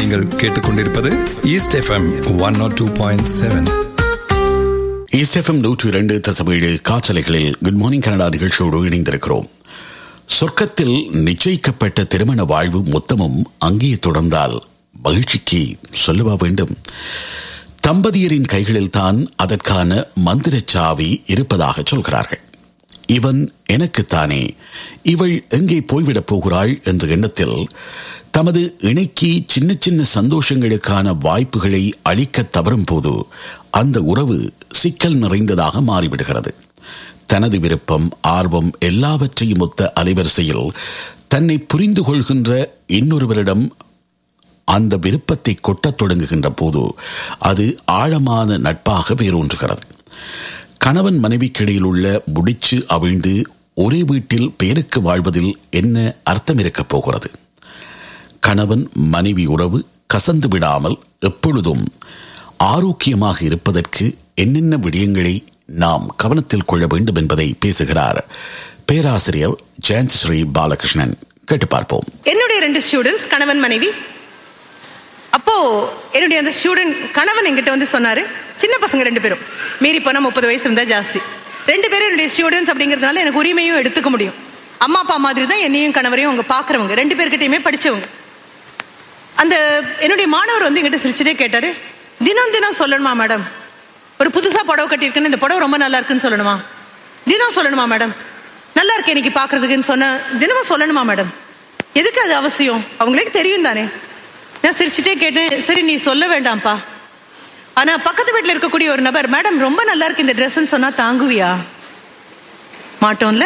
நீங்கள் கேட்டுக்கொண்டிருப்பது East FM one nought two point seven East FM நூற்று இரண்டு தசமேழு காற்றலைகளில் குட் மார்னிங் கனடா நிகழ்ச்சியோடு இணைந்திருக்கிறோம் சொர்க்கத்தில் நிச்சயிக்கப்பட்ட திருமண வாழ்வு மொத்தமும் அங்கே தொடர்ந்தால் மகிழ்ச்சிக்கு சொல்லவா வேண்டும் தம்பதியரின் கைகளில் தான் அதற்கான மந்திரச் சாவி இருப்பதாக சொல்கிறார்கள் இவன் எனக்குத்தானே இவள் எங்கே போய்விடப் போகிறாள் என்ற எண்ணத்தில் தமது இணைக்கு சின்ன சின்ன சந்தோஷங்களுக்கான வாய்ப்புகளை அளிக்க தவறும் போது அந்த உறவு சிக்கல் நிறைந்ததாக மாறிவிடுகிறது தனது விருப்பம் ஆர்வம் எல்லாவற்றையும் ஒத்த அலைவரிசையில் தன்னை புரிந்து கொள்கின்ற இன்னொருவரிடம் அந்த விருப்பத்தை கொட்டத் தொடங்குகின்ற போது அது ஆழமான நட்பாக வேரூன்றுகிறது கணவன் மனைவிக்கிடையில் உள்ள முடிச்சு அவிழ்ந்து ஒரே வீட்டில் பேருக்கு வாழ்வதில் என்ன அர்த்தம் இருக்கப் போகிறது கணவன் மனைவி உறவு கசந்து விடாமல் எப்பொழுதும் ஆரோக்கியமாக இருப்பதற்கு என்னென்ன விடயங்களை நாம் கவனத்தில் கொள்ள வேண்டும் என்பதை பேசுகிறார் பேராசிரியர் ஜெயந்த் ஸ்ரீ பாலகிருஷ்ணன் கேட்டு பார்ப்போம் என்னுடைய ரெண்டு ஸ்டூடெண்ட்ஸ் கணவன் மனைவி அப்போ என்னுடைய அந்த ஸ்டூடெண்ட் கணவன் என்கிட்ட வந்து சொன்னாரு சின்ன பசங்க ரெண்டு பேரும் மீறி போனா முப்பது வயசு இருந்தா ஜாஸ்தி ரெண்டு பேரும் என்னுடைய ஸ்டூடெண்ட்ஸ் அப்படிங்கிறதுனால எனக்கு உரிமையும் எடுத்துக்க முடியும் அம்மா அப்பா மாதிரி தான் என்னையும் கணவரையும் அவங்க பாக்குறவங்க ரெண்டு பேர்கிட்டயுமே படிச்சவங்க அந்த என்னுடைய மாணவர் வந்து எங்கிட்ட சிரிச்சுட்டே கேட்டாரு தினம் தினம் சொல்லணுமா மேடம் ஒரு புதுசா புடவை கட்டியிருக்கேன்னு இந்த புடவை ரொம்ப நல்லா இருக்குன்னு சொல்லணுமா தினம் சொல்லணுமா மேடம் நல்லா இருக்கு இன்னைக்கு பாக்குறதுக்குன்னு சொன்ன தினமும் சொல்லணுமா மேடம் எதுக்கு அது அவசியம் அவங்களுக்கு தெரியும் தானே நான் சிரிச்சுட்டே கேட்டேன் சரி நீ சொல்ல வேண்டாம்ப்பா ஆனா பக்கத்து வீட்டுல இருக்கக்கூடிய ஒரு நபர் மேடம் ரொம்ப நல்லா இருக்கு இந்த ட்ரெஸ்ன்னு சொன்னா தாங்குவியா மாட்டோம்ல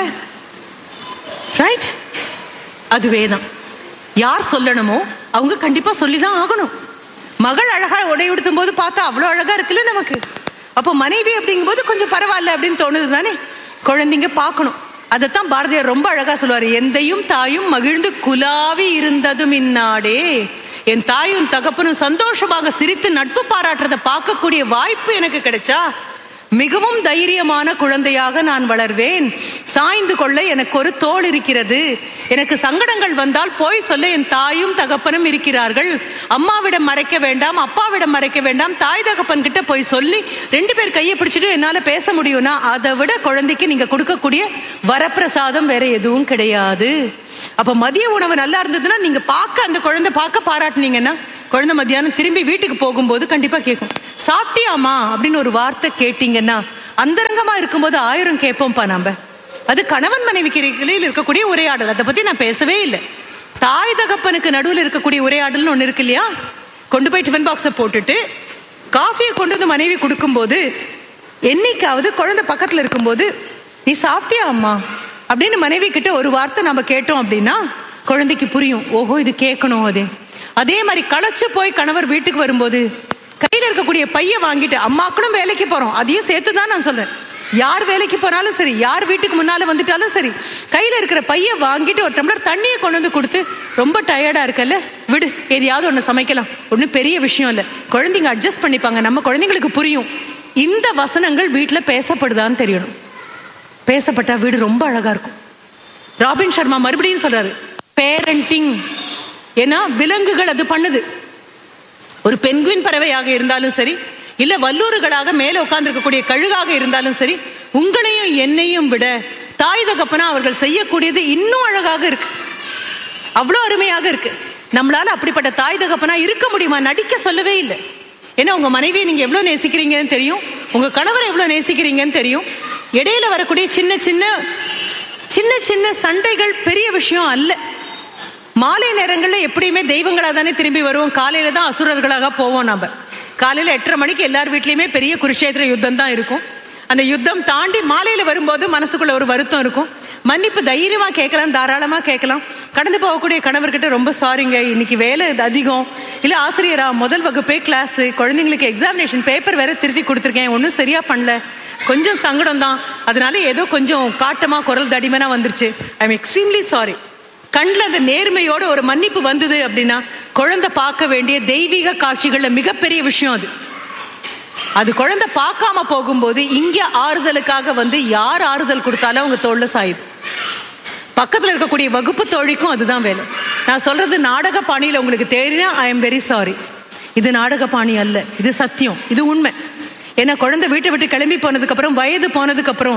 ரைட் அதுவே தான் யார் சொல்லணுமோ அவங்க கண்டிப்பா சொல்லிதான் ஆகணும் மகள் அழகா உடை உடுத்தும் போது பார்த்தா அவ்வளவு அழகா இருக்குல்ல நமக்கு அப்போ மனைவி அப்படிங்கும்போது கொஞ்சம் பரவாயில்ல அப்படின்னு தோணுது தானே குழந்தைங்க பார்க்கணும் அதைத்தான் பாரதியார் ரொம்ப அழகா சொல்லுவாரு எந்தையும் தாயும் மகிழ்ந்து குலாவி இருந்ததும் இந்நாடே என் தாயும் தகப்பனும் சந்தோஷமாக சிரித்து நட்பு பாராட்டுறதை பார்க்கக்கூடிய வாய்ப்பு எனக்கு கிடைச்சா மிகவும் தைரியமான குழந்தையாக நான் வளர்வேன் சாய்ந்து கொள்ள எனக்கு ஒரு தோல் இருக்கிறது எனக்கு சங்கடங்கள் வந்தால் போய் சொல்ல என் தாயும் தகப்பனும் இருக்கிறார்கள் அம்மாவிடம் மறைக்க வேண்டாம் அப்பாவிடம் மறைக்க வேண்டாம் தாய் தகப்பன் கிட்ட போய் சொல்லி ரெண்டு பேர் கையை பிடிச்சிட்டு என்னால பேச முடியும்னா அதை விட குழந்தைக்கு நீங்க கொடுக்கக்கூடிய வரப்பிரசாதம் வேற எதுவும் கிடையாது அப்ப மதிய உணவு நல்லா இருந்ததுன்னா நீங்க பார்க்க அந்த குழந்தை பார்க்க பாராட்டுனீங்கன்னா குழந்தை மத்தியானம் திரும்பி வீட்டுக்கு போகும்போது கண்டிப்பா கேட்கும் சாப்பிட்டியாமா அப்படின்னு ஒரு வார்த்தை கேட்டீங்கன்னா அந்தரங்கமா இருக்கும்போது ஆயிரம் கேட்போம்ப்பா நாம அது கணவன் மனைவிக்கு இடையில் இருக்கக்கூடிய உரையாடல் அதை பத்தி நான் பேசவே இல்லை தாய் தகப்பனுக்கு நடுவில் இருக்கக்கூடிய உரையாடல்னு ஒண்ணு இருக்கு இல்லையா கொண்டு போய் டிஃபன் பாக்ஸை போட்டுட்டு காஃபியை கொண்டு வந்து மனைவி கொடுக்கும்போது என்னைக்காவது குழந்தை பக்கத்துல இருக்கும்போது நீ சாப்பிட்டியா அம்மா அப்படின்னு மனைவி கிட்ட ஒரு வார்த்தை நம்ம கேட்டோம் அப்படின்னா குழந்தைக்கு புரியும் ஓஹோ இது கேட்கணும் அதே அதே மாதிரி களைச்சு போய் கணவர் வீட்டுக்கு வரும்போது கையில இருக்கக்கூடிய பைய வாங்கிட்டு அம்மாக்களும் வேலைக்கு போறோம் அதையும் சேர்த்து தான் நான் சொல்றேன் யார் வேலைக்கு போனாலும் சரி யார் வீட்டுக்கு முன்னால வந்துட்டாலும் சரி கையில இருக்கிற பைய வாங்கிட்டு ஒரு டம்ளர் தண்ணியை கொண்டு வந்து கொடுத்து ரொம்ப டயர்டா இருக்கல்ல விடு எதையாவது ஒண்ணு சமைக்கலாம் ஒன்றும் பெரிய விஷயம் இல்லை குழந்தைங்க அட்ஜஸ்ட் பண்ணிப்பாங்க நம்ம குழந்தைங்களுக்கு புரியும் இந்த வசனங்கள் வீட்டுல பேசப்படுதான்னு தெரியணும் பேசப்பட்டா வீடு ரொம்ப அழகா இருக்கும் ராபின் சர்மா மறுபடியும் சொல்றாரு பேரண்டிங் ஏன்னா விலங்குகள் அது பண்ணுது ஒரு பெண்குவின் பறவையாக இருந்தாலும் சரி இல்ல வல்லூறுகளாக மேல உட்கார்ந்துருக்கக்கூடிய கழுகாக இருந்தாலும் சரி உங்களையும் என்னையும் விட தாய் தகப்பனா அவர்கள் செய்யக்கூடியது இன்னும் அழகாக இருக்கு அவ்வளோ அருமையாக இருக்கு நம்மளால அப்படிப்பட்ட தாய் தகப்பனா இருக்க முடியுமா நடிக்க சொல்லவே இல்லை ஏன்னா உங்க மனைவியை நீங்க எவ்வளவு நேசிக்கிறீங்கன்னு தெரியும் உங்க கணவரை எவ்வளவு நேசிக்கிறீங்கன்னு தெரியும் இடையில வரக்கூடிய சின்ன சின்ன சின்ன சின்ன சண்டைகள் பெரிய விஷயம் அல்ல மாலை நேரங்களில் எப்படியுமே தெய்வங்களா தானே திரும்பி வருவோம் காலையில தான் அசுரர்களாக போவோம் நம்ம காலையில எட்டரை மணிக்கு எல்லார் வீட்லயுமே பெரிய குருஷேத்திர யுத்தம் தான் இருக்கும் அந்த யுத்தம் தாண்டி மாலையில வரும்போது மனசுக்குள்ள ஒரு வருத்தம் இருக்கும் மன்னிப்பு தைரியமா கேட்கலாம் தாராளமா கேட்கலாம் கடந்து போகக்கூடிய கணவர்கிட்ட ரொம்ப சாரிங்க இன்னைக்கு வேலை அதிகம் இல்ல ஆசிரியரா முதல் வகுப்பே கிளாஸ் குழந்தைங்களுக்கு எக்ஸாமினேஷன் பேப்பர் வேற திருத்தி கொடுத்துருக்கேன் ஒன்றும் சரியா பண்ணல கொஞ்சம் சங்கடம் தான் அதனால ஏதோ கொஞ்சம் காட்டமா குரல் தடிமனா வந்துருச்சு ஐ எம் எக்ஸ்ட்ரீம்லி சாரி கண்ணில் அந்த நேர்மையோட ஒரு மன்னிப்பு வந்தது அப்படின்னா குழந்தை பார்க்க வேண்டிய தெய்வீக காட்சிகள்ல மிகப்பெரிய விஷயம் அது அது குழந்தை பார்க்காம போகும்போது இங்க ஆறுதலுக்காக வந்து யார் ஆறுதல் கொடுத்தாலும் அவங்க தோல்ல சாயுது பக்கத்துல இருக்கக்கூடிய வகுப்பு தோழிக்கும் அதுதான் வேலை நான் சொல்றது நாடக பாணியில் உங்களுக்கு தெரியுனா ஐ எம் வெரி சாரி இது நாடக பாணி அல்ல இது சத்தியம் இது உண்மை ஏன்னா குழந்தை வீட்டை விட்டு கிளம்பி போனதுக்கு அப்புறம் வயது போனதுக்கு அப்புறம்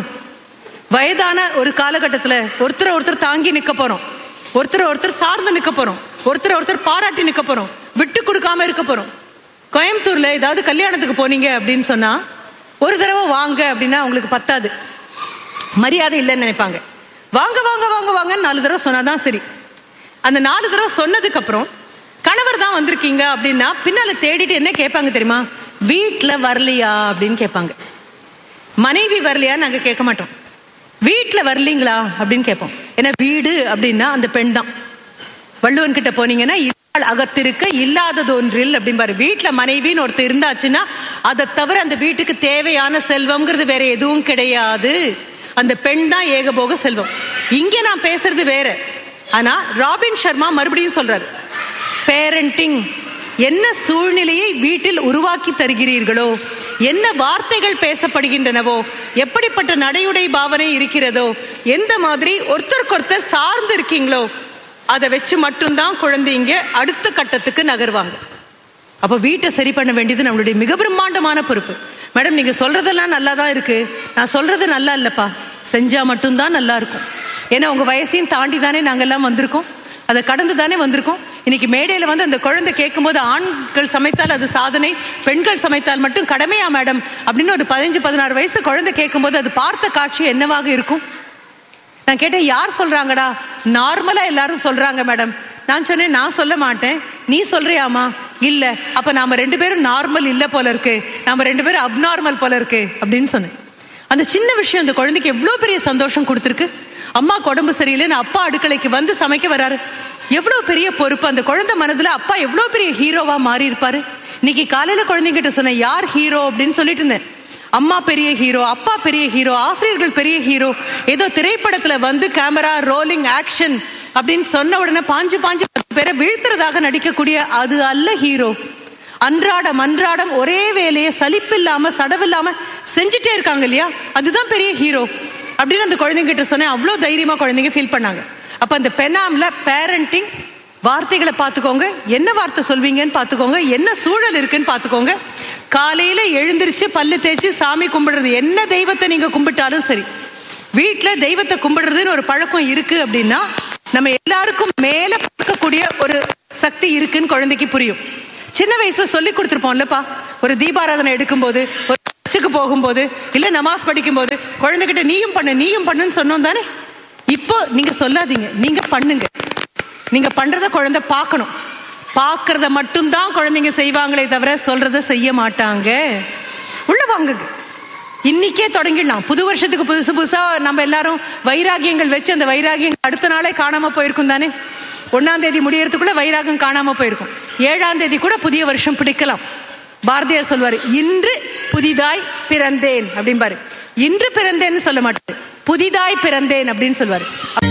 வயதான ஒரு காலகட்டத்தில் ஒருத்தர் ஒருத்தர் தாங்கி நிக்க போறோம் ஒருத்தர் ஒருத்தர் சார்ந்து நிக்க போறோம் ஒருத்தர் ஒருத்தர் பாராட்டி நிக்க போறோம் விட்டு கொடுக்காம இருக்க போறோம் கோயம்புத்தூர்ல ஏதாவது கல்யாணத்துக்கு போனீங்க அப்படின்னு சொன்னா ஒரு தடவை வாங்க அப்படின்னா அவங்களுக்கு பத்தாது மரியாதை இல்லைன்னு நினைப்பாங்க வாங்க வாங்க வாங்க வாங்கன்னு நாலு தடவை சொன்னாதான் சரி அந்த நாலு தடவை சொன்னதுக்கு அப்புறம் கணவர் தான் வந்திருக்கீங்க அப்படின்னா பின்னால தேடிட்டு என்ன கேட்பாங்க தெரியுமா வீட்டுல வரலையா அப்படின்னு கேட்பாங்க மனைவி வரலையா நாங்க கேட்க மாட்டோம் வீட்டுல வரலீங்களா அப்படின்னு கேட்போம் ஏன்னா வீடு அப்படின்னா அந்த பெண் தான் வள்ளுவன் கிட்ட போனீங்கன்னா இல்லாள் அகத்திருக்க இல்லாதது ஒன்றில் அப்படிம்பாரு வீட்டுல மனைவின்னு ஒருத்தர் இருந்தாச்சுன்னா அதை தவிர அந்த வீட்டுக்கு தேவையான செல்வம்ங்கிறது வேற எதுவும் கிடையாது அந்த பெண் தான் ஏகபோக செல்வம் இங்க நான் பேசுறது வேற ஆனா ராபின் சர்மா மறுபடியும் சொல்றாரு பேரண்டிங் என்ன சூழ்நிலையை வீட்டில் உருவாக்கி தருகிறீர்களோ என்ன வார்த்தைகள் பேசப்படுகின்றனவோ எப்படிப்பட்ட நடையுடை பாவனை இருக்கிறதோ எந்த மாதிரி ஒருத்தருக்கொருத்தர் சார்ந்து இருக்கீங்களோ அதை வச்சு மட்டும்தான் குழந்தைங்க அடுத்த கட்டத்துக்கு நகர்வாங்க அப்ப வீட்டை சரி பண்ண வேண்டியது நம்மளுடைய மிக பிரம்மாண்டமான பொறுப்பு மேடம் நீங்க சொல்றதெல்லாம் நல்லா தான் இருக்கு நான் சொல்றது நல்லா இல்லப்பா செஞ்சா மட்டும்தான் நல்லா இருக்கும் ஏன்னா உங்க வயசையும் தாண்டி தானே நாங்கெல்லாம் வந்திருக்கோம் அதை கடந்து தானே வந்திருக்கோம் இன்னைக்கு மேடையில வந்து அந்த குழந்தை கேட்கும்போது ஆண்கள் சமைத்தால் அது சாதனை பெண்கள் சமைத்தால் மட்டும் கடமையா மேடம் அப்படின்னு ஒரு பதினஞ்சு பதினாறு வயசு குழந்தை கேட்கும்போது அது பார்த்த காட்சி என்னவாக இருக்கும் நான் கேட்டேன் யார் சொல்றாங்கடா நார்மலா எல்லாரும் சொல்றாங்க மேடம் நான் சொன்னேன் நான் சொல்ல மாட்டேன் நீ சொல்றியாமா இல்ல அப்ப நாம ரெண்டு பேரும் நார்மல் இல்ல போல இருக்கு நாம ரெண்டு பேரும் அப்நார்மல் போல இருக்கு அப்படின்னு சொன்னேன் அந்த சின்ன விஷயம் அந்த குழந்தைக்கு எவ்வளவு பெரிய சந்தோஷம் கொடுத்துருக்கு அம்மாக்கு உடம்பு சரியில்லைன்னு அப்பா அடுக்கலைக்கு வந்து சமைக்க வராரு எவ்வளவு பெரிய பொறுப்பு அந்த குழந்தை மனதுல அப்பா எவ்வளவு பெரிய ஹீரோவா மாறி இருப்பாரு இன்னைக்கு காலையில குழந்தைங்கிட்ட சொன்னேன் யார் ஹீரோ அப்படின்னு சொல்லிட்டு இருந்தேன் அம்மா பெரிய ஹீரோ அப்பா பெரிய ஹீரோ ஆசிரியர்கள் பெரிய ஹீரோ ஏதோ திரைப்படத்துல வந்து கேமரா ரோலிங் ஆக்ஷன் அப்படின்னு சொன்ன உடனே பாஞ்சு பாஞ்சு பத்து பேரை வீழ்த்துறதாக நடிக்கக்கூடிய அது அல்ல ஹீரோ அன்றாடம் அன்றாடம் ஒரே வேலையை சலிப்பில்லாம சடவில்லாம செஞ்சுட்டே இருக்காங்க இல்லையா அதுதான் பெரிய ஹீரோ அப்படின்னு அந்த குழந்தைங்க கிட்ட சொன்னேன் அவ்வளோ தைரியமா குழந்தைங்க ஃபீல் பண்ணாங்க அப்ப அந்த பெனாம்ல பேரண்டிங் வார்த்தைகளை பார்த்துக்கோங்க என்ன வார்த்தை சொல்வீங்கன்னு பார்த்துக்கோங்க என்ன சூழல் இருக்குன்னு பார்த்துக்கோங்க காலையில எழுந்திருச்சு பல்லு தேய்ச்சி சாமி கும்பிடுறது என்ன தெய்வத்தை நீங்க கும்பிட்டாலும் சரி வீட்டுல தெய்வத்தை கும்பிடுறதுன்னு ஒரு பழக்கம் இருக்கு அப்படின்னா நம்ம எல்லாருக்கும் மேல பார்க்கக்கூடிய ஒரு சக்தி இருக்குன்னு குழந்தைக்கு புரியும் சின்ன வயசுல சொல்லி கொடுத்துருப்போம்லப்பா ஒரு தீபாராதனை எடுக்கும்போது ஒரு சர்ச்சுக்கு போகும்போது இல்ல நமாஸ் படிக்கும்போது குழந்தைகிட்ட நீயும் பண்ணு நீயும் பண்ணுன்னு சொன்னோம் தானே இப்போ நீங்க சொல்லாதீங்க நீங்க பண்ணுங்க நீங்க பண்றத குழந்தை பார்க்கணும் பார்க்கறத மட்டும்தான் குழந்தைங்க செய்வாங்களே தவிர சொல்றத செய்ய மாட்டாங்க உள்ள வாங்குங்க இன்னைக்கே தொடங்கிடலாம் புது வருஷத்துக்கு புதுசு புதுசா நம்ம எல்லாரும் வைராகியங்கள் வச்சு அந்த வைராகியங்கள் அடுத்த நாளே காணாம போயிருக்கும் தானே ஒன்னாம் தேதி முடியறதுக்குள்ள வைராகம் காணாம போயிருக்கும் ஏழாம் தேதி கூட புதிய வருஷம் பிடிக்கலாம் பாரதியார் சொல்வாரு இன்று புதிதாய் பிறந்தேன் அப்படிம்பாரு இன்று பிறந்தேன்னு சொல்ல மாட்டாரு புதிதாய் பிறந்தேன் அப்படின்னு சொல்வாரு